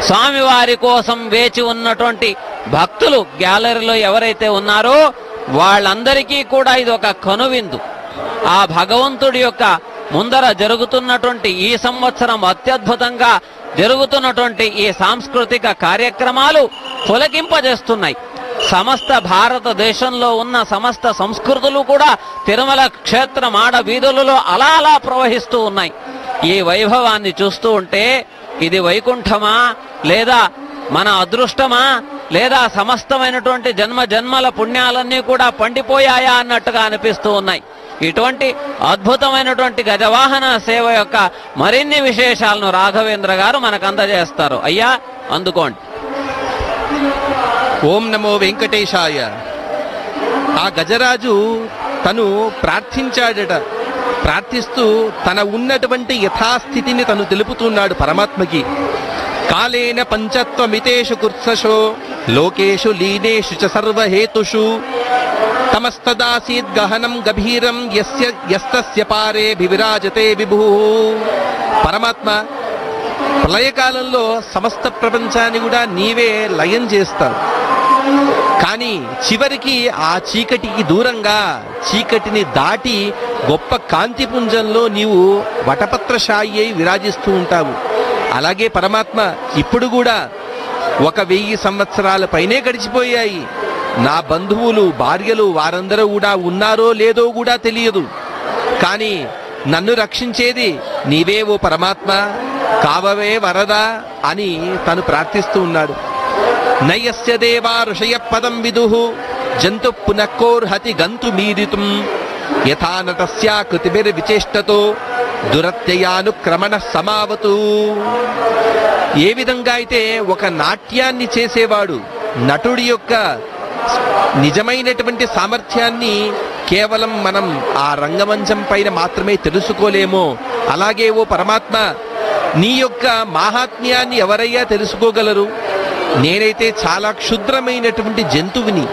స్వామివారి కోసం వేచి ఉన్నటువంటి భక్తులు గ్యాలరీలో ఎవరైతే ఉన్నారో వాళ్ళందరికీ కూడా ఇది ఒక కనువిందు ఆ భగవంతుడి యొక్క ముందర జరుగుతున్నటువంటి ఈ సంవత్సరం అత్యద్భుతంగా జరుగుతున్నటువంటి ఈ సాంస్కృతిక కార్యక్రమాలు పులకింపజేస్తున్నాయి సమస్త భారతదేశంలో ఉన్న సమస్త సంస్కృతులు కూడా తిరుమల క్షేత్ర మాడ వీధులలో అలా అలా ప్రవహిస్తూ ఉన్నాయి ఈ వైభవాన్ని చూస్తూ ఉంటే ఇది వైకుంఠమా లేదా మన అదృష్టమా లేదా సమస్తమైనటువంటి జన్మ జన్మల పుణ్యాలన్నీ కూడా పండిపోయాయా అన్నట్టుగా అనిపిస్తూ ఉన్నాయి ఇటువంటి అద్భుతమైనటువంటి గజవాహన సేవ యొక్క మరిన్ని విశేషాలను రాఘవేంద్ర గారు మనకు అందజేస్తారు అయ్యా అందుకోండి ఓం నమో వెంకటేశాయ ఆ గజరాజు తను ప్రార్థించాడట ప్రార్థిస్తూ తన ఉన్నటువంటి యథాస్థితిని తను తెలుపుతున్నాడు పరమాత్మకి కాలేన పంచత్వమితేషు కుత్సశో లోకేషు లీనేషు చ సర్వహేతుషు తమస్తదాసీద్ గహనం గభీరం యస్య యస్తస్య పారే వివిరాజతే విభు పరమాత్మ ప్రళయకాలంలో సమస్త ప్రపంచాన్ని కూడా నీవే లయం చేస్తావు కానీ చివరికి ఆ చీకటికి దూరంగా చీకటిని దాటి గొప్ప కాంతిపుంజంలో నీవు వటపత్రశాయి అయి విరాజిస్తూ ఉంటావు అలాగే పరమాత్మ ఇప్పుడు కూడా ఒక వెయ్యి సంవత్సరాల పైనే గడిచిపోయాయి నా బంధువులు భార్యలు వారందరూ కూడా ఉన్నారో లేదో కూడా తెలియదు కానీ నన్ను రక్షించేది నీవే ఓ పరమాత్మ కావవే వరదా అని తను ప్రార్థిస్తూ ఉన్నాడు నయస్య దేవా ఋషయ పదం విదు జంతు పునఃకోర్హతి గంతు మీదితుం యథా నటస్యా కృతిభిర్విచేష్టతో దురత్యయానుక్రమణ సమావతు ఏ విధంగా అయితే ఒక నాట్యాన్ని చేసేవాడు నటుడి యొక్క నిజమైనటువంటి సామర్థ్యాన్ని కేవలం మనం ఆ రంగమంచం పైన మాత్రమే తెలుసుకోలేమో అలాగే ఓ పరమాత్మ నీ యొక్క మాహాత్మ్యాన్ని ఎవరయ్యా తెలుసుకోగలరు నేనైతే చాలా క్షుద్రమైనటువంటి జంతువుని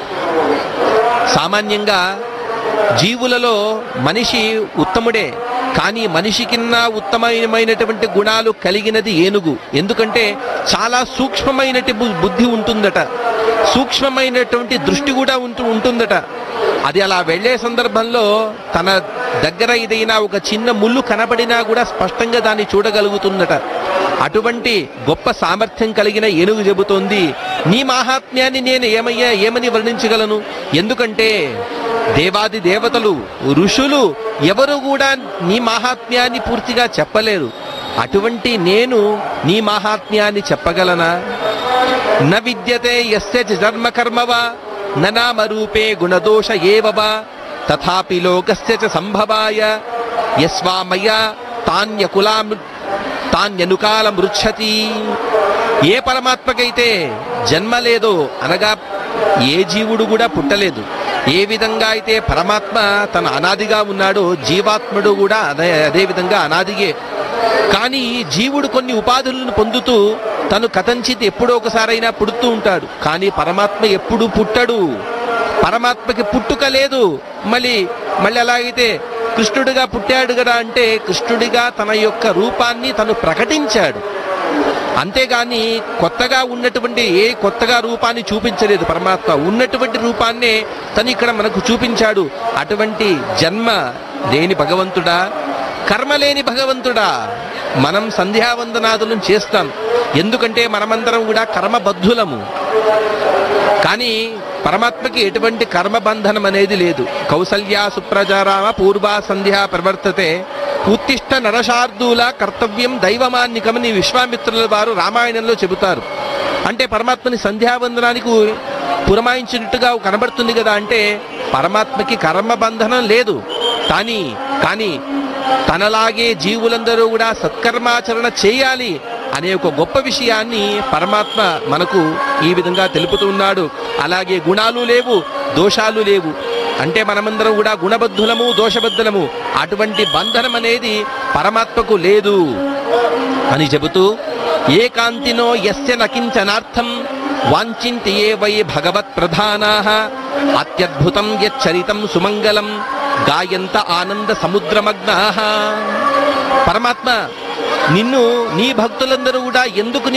సామాన్యంగా జీవులలో మనిషి ఉత్తముడే కానీ మనిషి కిన్నా ఉత్తమమైనటువంటి గుణాలు కలిగినది ఏనుగు ఎందుకంటే చాలా సూక్ష్మమైనటి బు- బుద్ధి ఉంటుందట సూక్ష్మమైనటువంటి దృష్టి కూడా ఉంటూ ఉంటుందట అది అలా వెళ్ళే సందర్భంలో తన దగ్గర ఏదైనా ఒక చిన్న ముళ్ళు కనబడినా కూడా స్పష్టంగా దాన్ని చూడగలుగుతుందట అటువంటి గొప్ప సామర్థ్యం కలిగిన ఏనుగు చెబుతోంది నీ మాహాత్మ్యాన్ని నేను ఏమయ్యా ఏమని వర్ణించగలను ఎందుకంటే దేవాది దేవతలు ఋషులు ఎవరు కూడా నీ మాహాత్మ్యాన్ని పూర్తిగా చెప్పలేరు అటువంటి నేను నీ మాహాత్మ్యాన్ని చెప్పగలనా న విద్యతే యస్య చ జన్మ కర్మవా న నామరూపే గుణదోష ఏవవా తథాపి లోకస్య చ సంభవాయ యస్వామయ్యా తాన్యకులాం తాన్యనుకాల మృచ్చతి ఏ పరమాత్మకైతే జన్మ లేదో అనగా ఏ జీవుడు కూడా పుట్టలేదు ఏ విధంగా అయితే పరమాత్మ తన అనాదిగా ఉన్నాడో జీవాత్ముడు కూడా అదే అదే విధంగా అనాదిగే కానీ జీవుడు కొన్ని ఉపాధులను పొందుతూ తను కథంచిత్ ఎప్పుడో ఒకసారైనా పుడుతూ ఉంటాడు కానీ పరమాత్మ ఎప్పుడు పుట్టడు పరమాత్మకి పుట్టుక లేదు మళ్ళీ మళ్ళీ అలాగైతే కృష్ణుడిగా పుట్టాడు కదా అంటే కృష్ణుడిగా తన యొక్క రూపాన్ని తను ప్రకటించాడు అంతేగాని కొత్తగా ఉన్నటువంటి ఏ కొత్తగా రూపాన్ని చూపించలేదు పరమాత్మ ఉన్నటువంటి రూపాన్నే తను ఇక్కడ మనకు చూపించాడు అటువంటి జన్మ లేని భగవంతుడా కర్మ లేని భగవంతుడా మనం సంధ్యావందనాదులను చేస్తాం ఎందుకంటే మనమందరం కూడా కర్మబద్ధులము కానీ పరమాత్మకి ఎటువంటి కర్మబంధనం అనేది లేదు కౌసల్యా సుప్రజారామ పూర్వా సంధ్యా ప్రవర్తతే ఉత్తిష్ట నరశార్దూల కర్తవ్యం దైవమాన్నికమని విశ్వామిత్రుల వారు రామాయణంలో చెబుతారు అంటే పరమాత్మని సంధ్యావందనానికి పురమాయించినట్టుగా కనబడుతుంది కదా అంటే పరమాత్మకి కర్మబంధనం లేదు కానీ కానీ తనలాగే జీవులందరూ కూడా సత్కర్మాచరణ చేయాలి అనే ఒక గొప్ప విషయాన్ని పరమాత్మ మనకు ఈ విధంగా తెలుపుతూ ఉన్నాడు అలాగే గుణాలు లేవు దోషాలు లేవు అంటే మనమందరం కూడా గుణబద్ధులము దోషబద్ధులము అటువంటి బంధనం అనేది పరమాత్మకు లేదు అని చెబుతూ ఏకాంతినో యస్య నకించనార్థం వాంఛింతి ఏ వై భగవత్ ప్రధానా అత్యద్భుతం యచ్చరితం సుమంగళం గాయంత ఆనంద సముద్రమగ్నా పరమాత్మ నిన్ను నీ భక్తులందరూ కూడా ఎందుకు